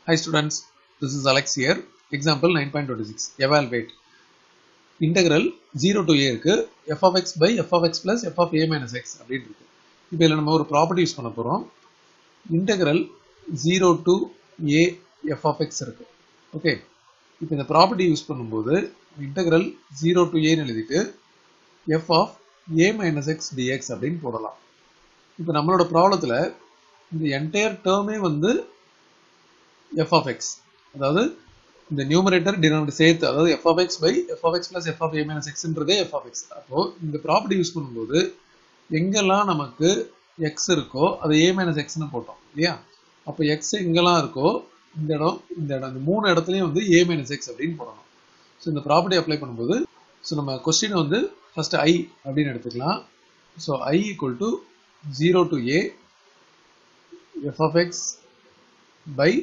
Hi students, this is Alex here. Example 9.26. Evaluate. Integral 0 to a இருக்கு f of x by f of x plus f of a minus x அப்படின்னு இருக்கு இப்போ இதில் நம்ம ஒரு property use பண்ண போகிறோம் integral 0 to a f of x இருக்கு ஓகே இப்போ இந்த ப்ராப்பர்ட்டி யூஸ் பண்ணும்போது இன்டெக்ரல் 0 to a ன்னு எழுதிட்டு f of a minus x dx அப்படின்னு போடலாம் இப்போ நம்மளோட ப்ராப்ளத்தில் இந்த என்டையர் டேர்மே வந்து எஃப் ஆஃப் எக்ஸ் அதாவது இந்த நியூமரேட்டர் டினாமினேட்டர் சேர்த்து அதாவது f of x by f of x plus f of a minus எக்ஸ்ன்றதே எஃப் ஆஃப் எக்ஸ் அப்போ இந்த ப்ராப்பர்ட்டி யூஸ் பண்ணும்போது எங்கெல்லாம் நமக்கு எக்ஸ் இருக்கோ அது ஏ மைனஸ் எக்ஸ்னு போட்டோம் இல்லையா அப்போ எக்ஸ் எங்கெல்லாம் இருக்கோ இந்த இடம் இந்த இடம் இந்த மூணு இடத்துலையும் வந்து ஏ மைனஸ் எக்ஸ் அப்படின்னு போடணும் ஸோ இந்த ப்ராப்பர்ட்டி அப்ளை பண்ணும்போது ஸோ நம்ம கொஸ்டின் வந்து ஃபர்ஸ்ட் ஐ அப்படின்னு எடுத்துக்கலாம் so i equal to zero to a f of x by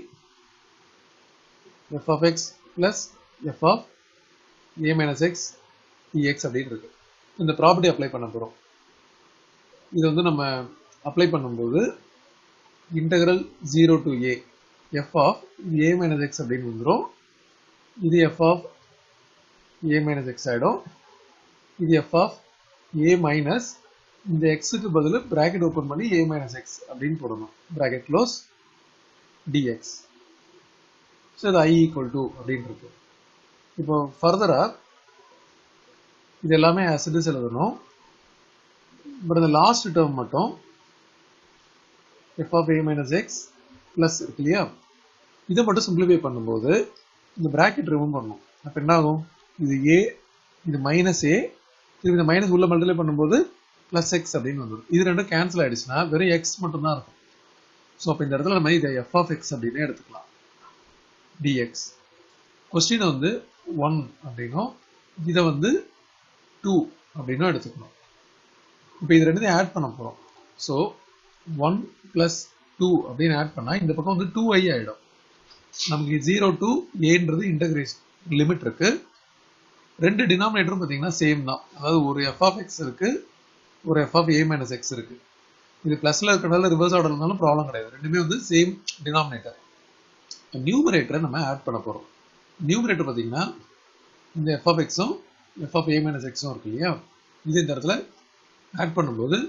f of x plus f of a minus x dx அப்படின்னு இருக்கு இந்த ப்ராப்பர்ட்டி அப்ளை பண்ண போகிறோம் இது வந்து நம்ம அப்ளை பண்ணும்போது integral zero to a f of a minus x அப்படின்னு வந்துடும் இது f of a minus x ஆகிடும் இது எஃப் ஆஃப் ஏ மைனஸ் இந்த எக்ஸுக்கு பதில் ப்ராக்கெட் ஓப்பன் பண்ணி ஏ மைனஸ் எக்ஸ் அப்படின்னு போடணும் ப்ராக்கெட் க்ளோஸ் டிஎக்ஸ் ஸோ இது ஐ ஈக்குவல் டு அப்படின்னு இருக்கு இப்போ ஃபர்தரா இது எல்லாமே ஆசிடிஸ் எழுதணும் பட் இந்த லாஸ்ட் டேர்ம் மட்டும் f of a minus x plus இருக்கு இல்லையா இதை மட்டும் சிம்பிளிஃபை பண்ணும்போது இந்த ப்ராக்கெட் ரிமூவ் பண்ணணும் அப்போ என்ன ஆகும் இது ஏ இது மைனஸ் ஏ திருப்பி இந்த மைனஸ் உள்ள மல்டிப்ளை பண்ணும்போது ப்ளஸ் எக்ஸ் அப்படின்னு வந்துடும் இது ரெண்டும் கேன்சல் ஆயிடுச்சுன்னா வெறும் எக்ஸ் மட்டும் தான் இருக்கும் ஸோ அப்போ இந்த இடத்துல நம்ம இதை எஃப் ஆஃப் எக்ஸ் அப்படின்னு எடுத்துக்கலாம் dx கொஸ்டின் வந்து ஒன் அப்படின்னும் இதை வந்து டூ அப்படின்னும் எடுத்துக்கணும் இப்போ இது ரெண்டுத்தையும் ஆட் பண்ண போகிறோம் ஸோ ஒன் ப்ளஸ் டூ அப்படின்னு ஆட் பண்ணால் இந்த பக்கம் வந்து டூ ஐ ஆகிடும் நமக்கு ஜீரோ டூ ஏன்றது இன்டகிரேஷன் லிமிட் இருக்கு ரெண்டு டினாமினேட்டரும் பார்த்தீங்கன்னா சேம் தான் அதாவது ஒரு எஃப் ஆஃப் எக்ஸ் இருக்கு ஒரு f of a minus x இருக்கு இது ப்ளஸ்ல இருக்கிறனால ரிவர்ஸ் ஆர்டர் இருந்தாலும் ப்ராப்ளம் கிடையாது ரெண்டுமே வந்து சேம் டினாமினேட்டர் நியூமரேட்டரை நம்ம ஆட் பண்ண போகிறோம் நியூமரேட்டர் பார்த்தீங்கன்னா இந்த எஃப் ஆஃப் எக்ஸும் எஃப் ஆஃப் ஏ மைனஸ் எக்ஸும் இருக்கு இல்லையா இது இந்த இடத்துல ஆட் பண்ணும்போது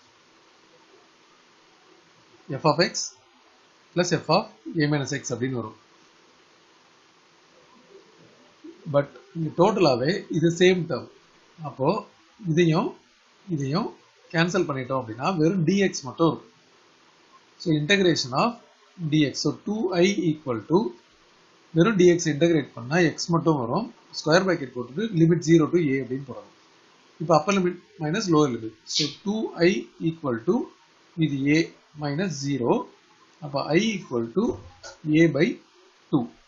f of x plus f of a minus x அப்படின்னு வரும் பட் இங்கே டோட்டலாகவே இது சேம் டேர்ம் அப்போது இதையும் இதையும் கேன்சல் பண்ணிட்டோம் அப்படின்னா வெறும் டிஎக்ஸ் மட்டும் இருக்கும் so integration of dx. So 2i equal to வெறும் dx இன்டகிரேட் பண்ணா x மட்டும் வரும் ஸ்கொயர் பிராக்கெட் போட்டுட்டு லிமிட் 0 to a அப்படின்னு போடணும் இப்போ upper limit minus lower limit so two i equal to இது a மைனஸ் ஜீரோ அப்போ i equal to a by two